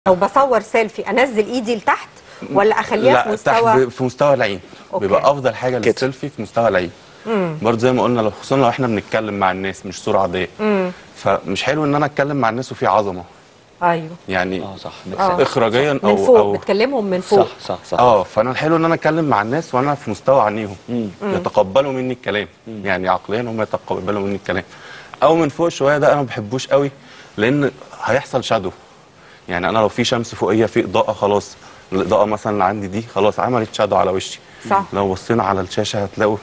لو بصور سيلفي انزل ايدي لتحت ولا اخليها في لا مستوى تحت في مستوى العين أوكي. بيبقى افضل حاجه كده. للسيلفي في مستوى العين برضه زي ما قلنا لو خصوصا لو احنا بنتكلم مع الناس مش صوره عاديه فمش حلو ان انا اتكلم مع الناس وفي عظمه ايوه يعني اه صح آه. اخراجيا من او فوق او بتكلمهم من فوق صح صح صح اه فانا الحلو ان انا اتكلم مع الناس وانا في مستوى عينيهم يتقبلوا مني الكلام يعني عقليا هم يتقبلوا مني الكلام او من فوق شويه ده انا ما بحبوش قوي لان هيحصل شادو يعني انا لو في شمس فوقيه في اضاءه خلاص الاضاءه مثلا اللي عندي دي خلاص عملت شادو على وشي صح. لو بصينا على الشاشه هتلاقوا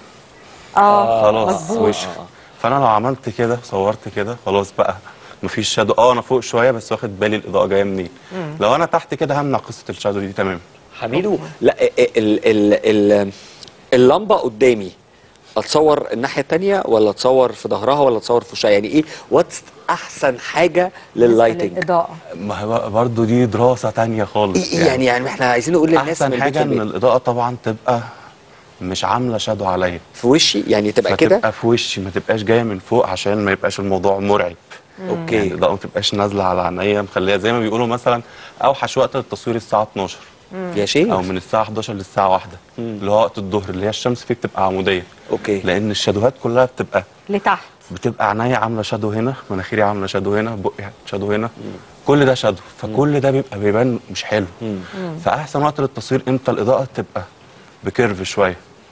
اه خلاص مظبوط. وش فانا لو عملت كده صورت كده خلاص بقى مفيش شادو اه انا فوق شويه بس واخد بالي الاضاءه جايه منين لو انا تحت كده همنع قصه الشادو دي تمام حميدو لا ال ال ال اللمبه قدامي اتصور الناحيه الثانيه ولا اتصور في ظهرها ولا اتصور في وشها يعني ايه واتس احسن حاجه لللايتنج الاضاءه ما هو برضه دي دراسه تانية خالص يعني يعني احنا عايزين نقول للناس احسن من حاجه البيت ان للبيت. الاضاءه طبعا تبقى مش عامله شادو عليا في وشي يعني تبقى كده فتبقى في وشي ما تبقاش جايه من فوق عشان ما يبقاش الموضوع مرعب يعني اوكي الاضاءه ما تبقاش نازله على عينيا مخليها زي ما بيقولوا مثلا اوحش وقت للتصوير الساعه 12 يا شيخ او من الساعه 11 للساعه 1 اللي هو وقت الظهر اللي هي الشمس فيه بتبقى عموديه اوكي لان الشادوهات كلها بتبقى لتحت بتبقى عينيا عامله شادو هنا مناخيري عامله شادو هنا بقي شادو هنا كل ده شادو فكل ده بيبقى بيبان مش حلو فاحسن وقت للتصوير امتى الاضاءه تبقى بكيرف شويه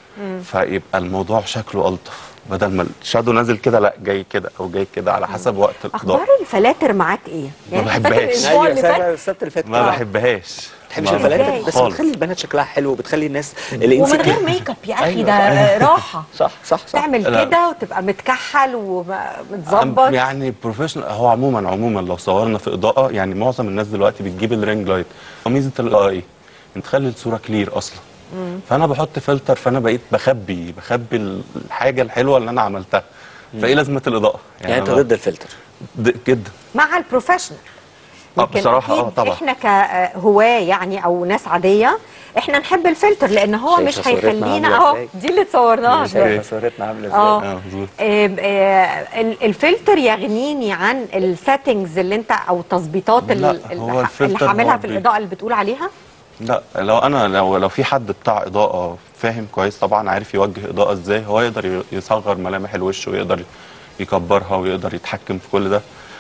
فيبقى الموضوع شكله الطف بدل ما الشادو نازل كده لا جاي كده او جاي كده على حسب وقت اخبار الاضاءه الفلاتر معاك ايه ما فاكر بحبهاش. الاسبوع اللي فات السبت اللي فات ما آه. بحبهاش تحبش ما- الفلاتر إزاي؟ بس خالص. بتخلي البنات شكلها حلو وبتخلي الناس ومن الانسكيور غير ميك اب يا اخي أيوة، ده راحه صح صح صح تعمل لا. كده وتبقى متكحل ومتظبط يعني بروفيشنال هو عموما عموما لو صورنا في اضاءه يعني معظم الناس دلوقتي بتجيب الرينج لايت وميزه الاضاءه ايه؟ انت تخلي الصوره كلير اصلا فانا بحط فلتر فانا بقيت بخبي بخبي الحاجه الحلوه اللي انا عملتها فايه لازمه الاضاءه؟ يعني انت أنا ضد الفلتر ضد- جدا مع البروفيشنال آه، لكن بصراحة أكيد آه، طبعا. احنا كهواه يعني او ناس عاديه احنا نحب الفلتر لان هو شايفة مش صورتنا هيخلينا عاملة اهو إزاي؟ دي اللي صورناها دلوقتي. صورتنا عامله اه اه مظبوط آم، آه، ال- الفلتر يغنيني عن السيتنجز اللي انت او التظبيطات لا، اللي, هو اللي الفلتر هعملها هو في بي- الاضاءه اللي بتقول عليها لا لو انا لو لو في حد بتاع اضاءه فاهم كويس طبعا عارف يوجه اضاءه ازاي هو يقدر ي- يصغر ملامح الوش ويقدر يكبرها ويقدر يتحكم في كل ده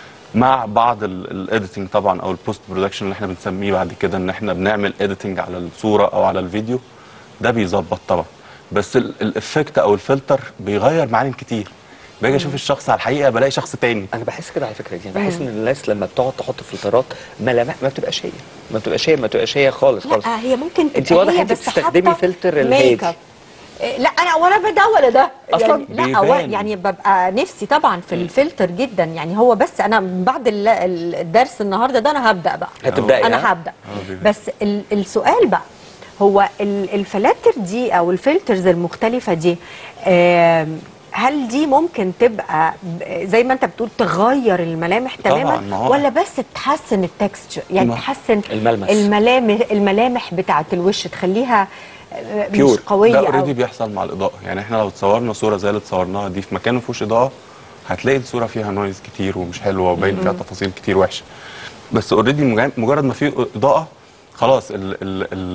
مع بعض الايديتنج طبعا او البوست برودكشن اللي احنا بنسميه بعد كده ان احنا بنعمل ايديتنج على الصوره او على الفيديو ده بيظبط طبعا بس الافكت او الفلتر بيغير معالم كتير باجي اشوف الشخص على الحقيقه بلاقي شخص تاني انا بحس كده على فكره دي بحس ان الناس لما بتقعد تحط فلترات ملامح ما بتبقاش هي ما بتبقاش هي ما بتبقاش هي خالص خالص لا هي ممكن انت تبقى واضح هي انت بس بتستخدمي حاطة فلتر ميك الهادي اب. إيه، لا انا ولا ده ولا ده أصلاً يعني لا أو بيبان. يعني ببقى نفسي طبعا في الفلتر جدا يعني هو بس انا بعد ال- ال- الدرس النهارده ده انا هبدا بقى هتبدأي، ها؟ انا هبدا آه، بيبان. بس ال- السؤال بقى هو ال- الفلاتر دي او الفلترز المختلفه دي آم، هل دي ممكن تبقى ب- زي ما انت بتقول تغير الملامح طبعاً، تماما ما هو- ولا بس تحسن التكستشر يعني ما- تحسن الملمس. الملامح الملامح بتاعه الوش تخليها آه، مش Pure. قويه ده أوي. اوريدي بيحصل مع الاضاءه يعني احنا لو تصورنا صوره زي اللي اتصورناها دي في مكان ما فيهوش اضاءه هتلاقي الصوره فيها نويز كتير ومش حلوه وباين فيها تفاصيل كتير وحشه بس اوريدي مجرد ما في اضاءه خلاص ال ال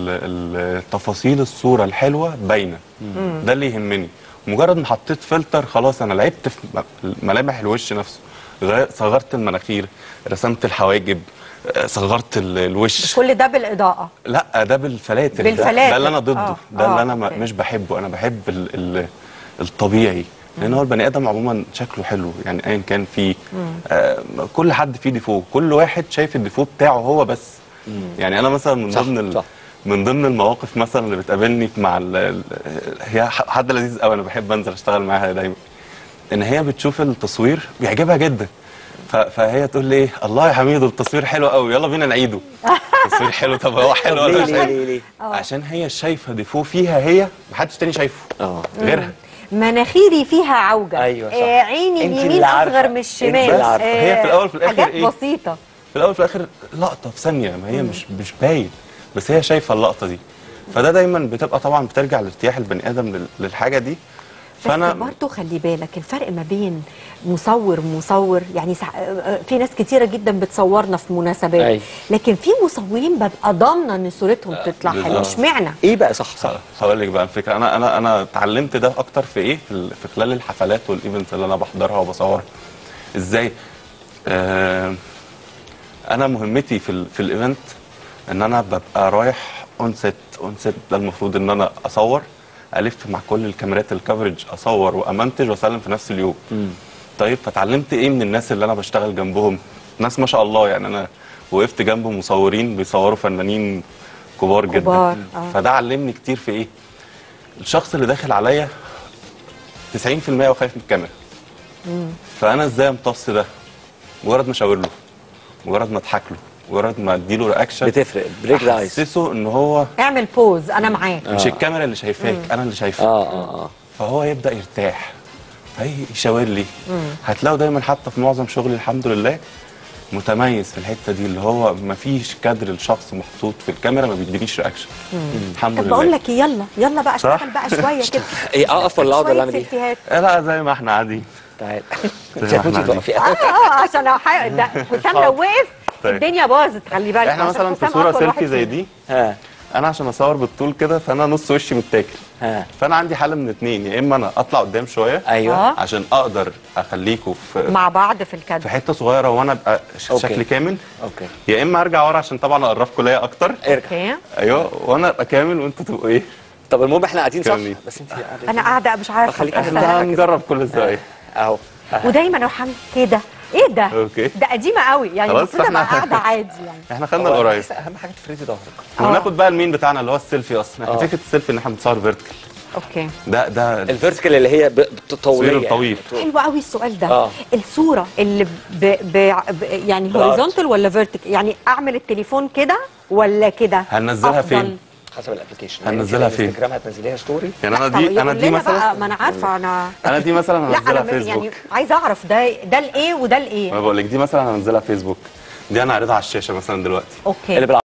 ال ال تفاصيل الصوره الحلوه باينه ده اللي يهمني مجرد ما حطيت فلتر خلاص انا لعبت في م- ملامح الوش نفسه غير- صغرت المناخير رسمت الحواجب آه، صغرت ال- الوش كل ده بالاضاءه لا ده بالفلاتر بالفلاتر. ده اللي انا ضده آه. ده آه، اللي انا ما- أوكي. مش بحبه انا بحب ال ال الطبيعي لان هو البني ادم عموما شكله حلو يعني ايا كان فيه آه كل حد فيه ديفو كل واحد شايف الديفو بتاعه هو بس يعني انا مثلا من صح، ضمن ال صح. من ضمن المواقف مثلا اللي بتقابلني مع ال ال هي ح- حد لذيذ قوي انا بحب انزل اشتغل معاها دايما ان هي بتشوف التصوير بيعجبها جدا ف- فهي تقول لي ايه الله يا حميد التصوير حلو قوي يلا بينا نعيده التصوير حلو طب هو حلو طب ولا ليه مش ليه حلو ليه ليه عشان هي شايفه ديفو فيها هي محدش تاني شايفه اه غيرها مناخيري فيها عوجه أيوة صح. آه عيني أنت اليمين اللي عارفة. اصغر من أنت الشمال اللي عارفة. هي في الأول وفي الآخر حاجات إيه؟ بسيطه في الاول وفي الاخر لقطه في ثانيه ما هي مش مش باين بس هي شايفه اللقطه دي فده دايما بتبقى طبعا بترجع لارتياح البني ادم لل- للحاجه دي بس فانا برضه خلي بالك الفرق ما بين مصور ومصور يعني سع... في ناس كتيره جدا بتصورنا في مناسبات أي. لكن في مصورين ببقى ضامنه ان صورتهم تطلع حلوه بالظبط. اشمعنى ايه بقى صح صح هقول لك بقى الفكره انا انا انا اتعلمت ده اكتر في ايه في, ال- في خلال الحفلات والايفنتس اللي انا بحضرها وبصورها ازاي آه انا مهمتي في ال في الايفنت ان انا ببقى رايح اون سيت اون سيت ده المفروض ان انا اصور الف مع كل الكاميرات الكفرج اصور وامنتج واسلم في نفس اليوم طيب فتعلمت ايه من الناس اللي انا بشتغل جنبهم ناس ما شاء الله يعني انا وقفت جنب مصورين بيصوروا فنانين كبار جدا كبار، آه. فده علمني كتير في ايه الشخص اللي داخل عليا 90% وخايف من الكاميرا فانا ازاي امتص ده مجرد ما اشاور له مجرد ما اضحك له مجرد ما اديله رياكشن بتفرق بريك ذا ايس احسسه ان هو اعمل بوز انا معاك مش الكاميرا اللي شايفاك انا اللي شايفك اه اه اه فهو يبدا يرتاح فهي يشاور لي هتلاقوا دايما حتى في معظم شغلي الحمد لله متميز في الحته دي اللي هو ما فيش كادر الشخص محطوط في الكاميرا ما بيدينيش رياكشن الحمد طب لله بقول لك إيه، يلا يلا بقى صح؟ اشتغل بقى شويه كده ايه اقف ولا اقعد ولا شوية اعمل ايه؟ سيلفيهات. آه لا زي ما احنا قاعدين تعال زي انت ما هتموتي احنا تقفي اه عشان أحا- ده حسام لو وقف طيب. الدنيا باظت خلي بالك احنا عشان مثلا في حسام صوره أطول واحد سيلفي زي فينا. دي ها انا عشان اصور بالطول كده فانا نص وشي متاكل ها فانا عندي حل من اتنين يا اما انا اطلع قدام شويه ايوه آه. عشان اقدر اخليكوا في مع بعض في في الكادر حته صغيره وانا ابقى ش- أوكي. شكلي كامل اوكي يا اما ارجع ورا عشان طبعا اقربكم ليا اكتر ارجع اوكي ايوه وانا ابقى كامل وانتوا تبقوا ايه طب المهم احنا قاعدين صح كملي. بس انت قاعده انا قاعده مش عارفه خليك أفهم. احنا هنجرب كل الزوايا اهو ودايما اروح اعمل كده ايه ده أوكي. ده قديمه قوي يعني خلاص، المفروض ابقى فإحنا- قاعده عادي يعني احنا خدنا هو القريب بس اهم حاجه تفردي ظهرك وناخد بقى المين بتاعنا اللي هو السيلفي اصلا احنا آه. فكره السيلفي ان احنا بنصور فيرتيكال اوكي ده ده الفيرتيكال اللي هي ب- التصوير طوليه الطويل. يعني. حلو قوي السؤال ده آه. الصوره اللي ب... ب... ب... يعني بالعرض. هوريزونتال ولا فيرتيكال يعني اعمل التليفون كده ولا كده هننزلها أفضل؟ فين؟ حسب الابلكيشن هننزلها فين؟ انستجرام هتنزليها ستوري يعني انا طب دي انا يقول دي لنا بقى مثلا ما انا عارفه انا انا دي مثلا لا هنزلها انا فيسبوك يعني عايزه اعرف ده ده الايه وده الايه ما بقول لك دي مثلا هنزلها فيسبوك دي انا عارضها على الشاشه مثلا دلوقتي اوكي اللي بالعرض